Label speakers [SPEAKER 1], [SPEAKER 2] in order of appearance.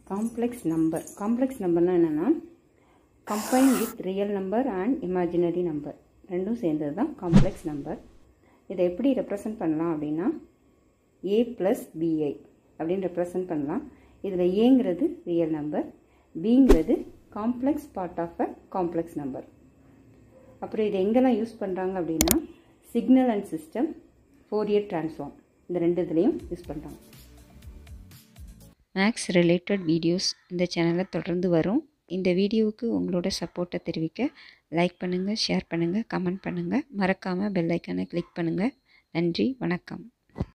[SPEAKER 1] complex number complex நம்பர்னால் என்னென்னா combine with real number and imaginary number ரெண்டும் சேர்ந்தது தான் காம்ப்ளெக்ஸ் நம்பர் இதை எப்படி ரெப்ரசன்ட் பண்ணலாம் அப்படின்னா ஏ ப்ளஸ் பிஐ அப்படின்னு ரெப்ரசன்ட் பண்ணலாம் இதில் ஏங்கிறது ரியல் நம்பர் பிங்கிறது complex part of a complex number அப்புறம் இது எங்கெல்லாம் யூஸ் பண்ணுறாங்க அப்படின்னா signal and system Fourier transform இந்த ரெண்டு இதுலேயும் யூஸ் பண்ணுறாங்க மேக்ஸ் ரிலேட்டட் வீடியோஸ் இந்த சேனலில் தொடர்ந்து வரும் இந்த வீடியோவுக்கு உங்களோட சப்போர்ட்டை தெரிவிக்க லைக் பண்ணுங்கள் ஷேர் பண்ணுங்கள் கமெண்ட் பண்ணுங்கள் மறக்காமல் பெல் ஐக்கானை கிளிக் பண்ணுங்கள் நன்றி வணக்கம்